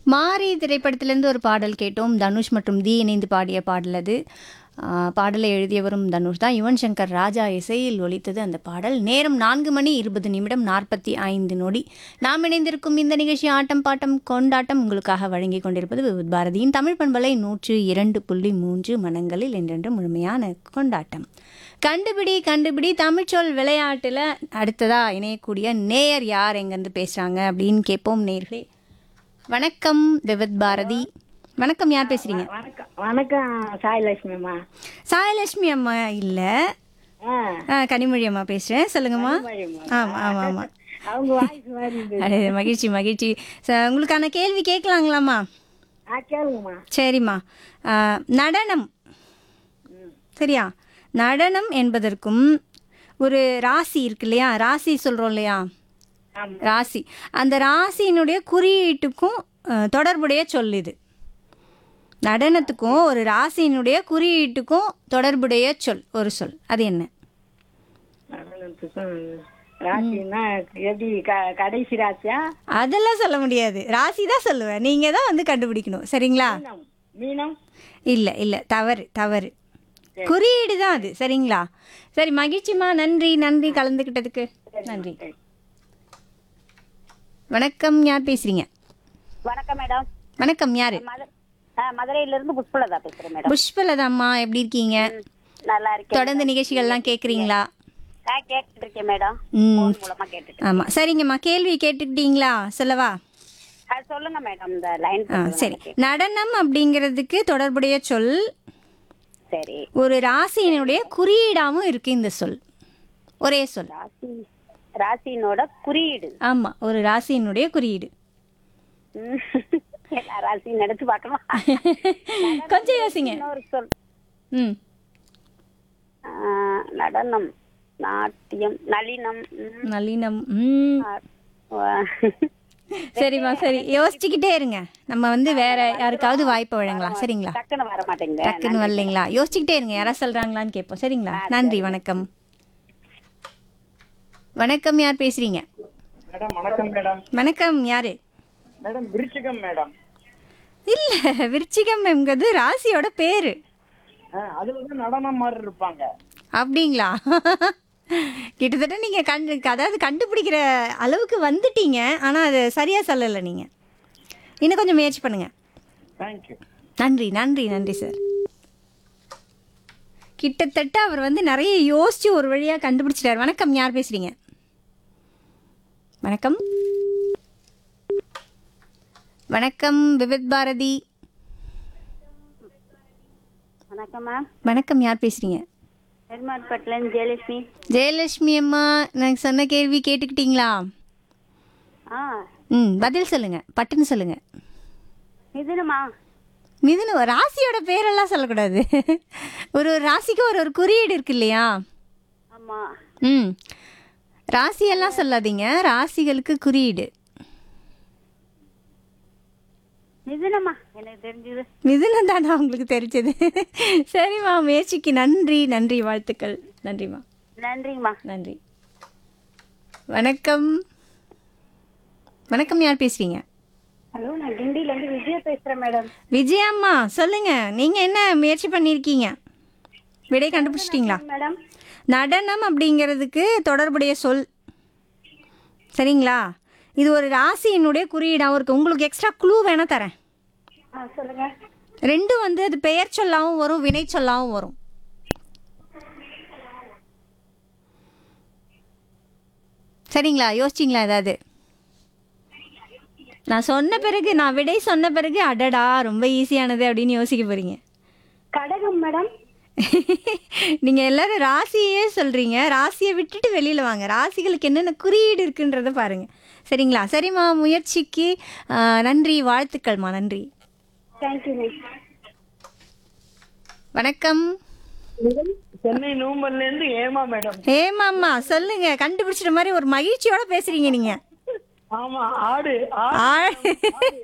மாரி திரைப்படத்திலிருந்து ஒரு பாடல் கேட்டோம் தனுஷ் மற்றும் தி இணைந்து பாடிய பாடல் அது ஆ, பாடலை எழுதியவரும் தனுஷ் தான் யுவன் சங்கர் ராஜா இசையில் ஒலித்தது அந்த பாடல் நேரம் நான்கு மணி இருபது நிமிடம் நாற்பத்தி ஐந்து நொடி நாம் இணைந்திருக்கும் இந்த நிகழ்ச்சி ஆட்டம் பாட்டம் கொண்டாட்டம் உங்களுக்காக வழங்கி கொண்டிருப்பது விவித் பாரதியின் தமிழ் பண்பலை நூற்று இரண்டு புள்ளி மூன்று மனங்களில் என்றென்று முழுமையான கொண்டாட்டம் கண்டுபிடி கண்டுபிடி தமிழ்ச்சொல் விளையாட்டில் அடுத்ததா இணையக்கூடிய நேயர் யார் எங்கேருந்து பேசுகிறாங்க அப்படின்னு கேட்போம் நேர்களே வணக்கம் விவித் பாரதி வணக்கம் யார் பேசுறீங்க வணக்கம் வணக்கம் சாயலட்சுமி அம்மா சாயலட்சுமி அம்மா இல்லை ஆ கனிமொழி அம்மா பேசுகிறேன் சொல்லுங்கம்மா கனிமொழிம்மா. ஆமாம் ஆமாம் ஆமாம் அவங்க வாய்ஸ் மாதிரி இருந்தது அடே மகிழ்ச்சி மகிழ்ச்சி ச- உங்களுக்கான கேள்வி கேட்கலாங்களாம்மா ஆ கேளுங்கம்மா சரிம்மா ஆ, நடனம் சரியா நடனம் என்பதற்கும் ஒரு ராசி இருக்கு இல்லையா ராசி சொல்கிறோம் இல்லையா ஆமா ராசி அந்த ராசியினுடைய குறியீட்டுக்கும் அஹ், தொடர்புடைய சொல் இது நடனத்துக்கும் ஒரு ராசியினுடைய குறியீட்டுக்கும் தொடர்புடைய சொல் ஒரு சொல் அது என்ன நடனத்துக்கும் ராசின்னா எப்படி க- கடைசி ராசியா அதெல்லாம் சொல்ல முடியாது ராசி தான் சொல்லுவேன் நீங்கள் தான் வந்து கண்டுபிடிக்கணும் சரிங்களா மீனம் மீனம் இல்லை இல்லை தவறு தவறு குறியீடு தான் அது சரிங்களா சரி மகிழ்ச்சிமா நன்றி நன்றி கலந்துக்கிட்டதுக்கு நன்றி வணக்கம் யார் பேசுறீங்க வணக்கம் மேடம் வணக்கம் யாரு மது ஆ, மதுரையில இருந்து புஷ்பலதா பேசுறேன் மேடம் புஷ்பலதாம்மா எப்படி இருக்கீங்க நல்லா இருக்கேன் தொடர்ந்து நிகழ்ச்சிகள்லாம் கேட்குறீங்களா நான் கேட்டுட்டு இருக்கேன் மேடம் ம் போன் மூலமா கேட்டுட்டு ஆமாம் சரிங்கம்மா கேள்வி கேட்டுக்கிட்டீங்களா சொல்லவா ஆ, சொல்லுங்க மேடம் இந்த லைன் ஆ சரி நடனம் அப்படிங்கிறதுக்கு தொடர்புடைய சொல் சரி ஒரு ராசியினுடைய குறியீடாகவும் இருக்கு இந்த சொல் ஒரே சொல் ராசி ராசினோட குறியீடு ஆமாம் ஒரு ராசியினுடைய குறியீடு ம். எல்லா ராசியும் எடுத்து பார்க்கலாம் கொஞ்சம் யோசிங்க இன்னொரு சொல் ம் ஆ, நடனம் நாட்டியம் நளினம் ம். நளினம் ம் ஆ, வா- சரிம்மா சரி யோசிச்சுக்கிட்டே இருங்க நம்ம வந்து வேற யாருக்காவது வாய்ப்பு வழங்கலாம் சரிங்களா டக்குன்னு வர மாட்டேங்குது டக்குன்னு வரலைங்களா யோசிச்சுக்கிட்டே இருங்க யாரா சொல்றாங்களான்னு கேட்போம் சரிங்களா நன்றி வணக்கம் வணக்கம் யார் பேசுறீங்க மேடம் வணக்கம் மேடம் வணக்கம் யாரு மேடம் விருச்சிகம் மேடம் இல்ல விருச்சிகம் என்கிறது ராசியோட பேரு ஆ, அதுல வந்து நடனம் மாதிரி இருப்பாங்க அப்படிங்களா கிட்டத்தட்ட நீங்க கண்டு அதாவது கண்டுபிடிக்கிற அளவுக்கு வந்துட்டீங்க ஆனா அது சரியா சொல்லலை நீங்க இன்னும் கொஞ்சம் முயற்சி பண்ணுங்க தேங்க்யூ நன்றி நன்றி நன்றி சார் கிட்டத்தட்ட அவர் வந்து நிறைய யோசிச்சு ஒரு வழியா கண்டுபிடிச்சிட்டார் வணக்கம் யார் பேசுறீங்க வணக்கம் வணக்கம் விவித் பாரதி வணக்கம் மேம் வணக்கம் யார் பேசுறீங்க பெருமாள்பட்டில இருந்து ஜெயலட்சுமி ஜெயலட்சுமி அம்மா நான் சொன்ன கேள்வி கேட்டுக்கிட்டீங்களா ஆ ம் பதில் சொல்லுங்க பட்டுன்னு சொல்லுங்க இதுனுமா மிதுன ராசியோட பேரெல்லாம் சொல்லக்கூடாது ஒரு ஒரு ராசிக்கு ஒரு ஒரு குறியீடு இருக்கு இல்லையா ஆமா ம் ராசியெல்லாம் சொல்லாதீங்க ராசிகளுக்கு குறியீடு மிதுனமா எனக்கு தெரிஞ்சது மிதுனம் தானா உங்களுக்கு தெரிஞ்சது சரிம்மா முயற்சிக்கு நன்றி நன்றி வாழ்த்துக்கள் நன்றிம்மா நன்றிங்கம்மா நன்றி வணக்கம் வணக்கம் யார் பேசுறீங்க ஹலோ நான் கிண்டில இருந்து விஜயா பேசுறேன் மேடம் விஜயம்மா சொல்லுங்க நீங்க என்ன முயற்சி பண்ணியிருக்கீங்க விடை கண்டுபிடிச்சிட்டீங்களா மேடம் நடனம் அப்படிங்கிறதுக்கு தொடர்புடைய சொல் சரிங்களா இது ஒரு ராசியினுடைய குறியீடாகவும் இருக்கு உங்களுக்கு எக்ஸ்ட்ரா குழு வேணா தரேன் ஆ சொல்லுங்க ரெண்டும் வந்து அது பெயர் சொல்லாவும் வரும் வினை சொல்லாவும் வரும் சரிங்களா யோசிச்சிங்களா ஏதாவது நான் சொன்ன பிறகு நான் விடை சொன்ன பிறகு அடடா ரொம்ப ஈஸியானது அப்படின்னு யோசிக்க போறீங்க கடகம் மேடம் நீங்க எல்லாரும் ராசியே சொல்றீங்க ராசியை விட்டுட்டு வெளியில வாங்க ராசிகளுக்கு என்னென்ன குறியீடு இருக்குன்றத பாருங்க சரிங்களா சரிம்மா முயற்சிக்கு ஆ, நன்றி வாழ்த்துக்கள்மா நன்றி தேங்க்யூ மேம் வணக்கம் சென்னை நூம்பல்ல இருந்து ஏமா மேடம் ஏமாம்மா சொல்லுங்க கண்டுபிடிச்சிட்ட மாதிரி ஒரு மகிழ்ச்சியோட பேசுறீங்க நீங்க ஆமா ஆடு ஆடு ஆ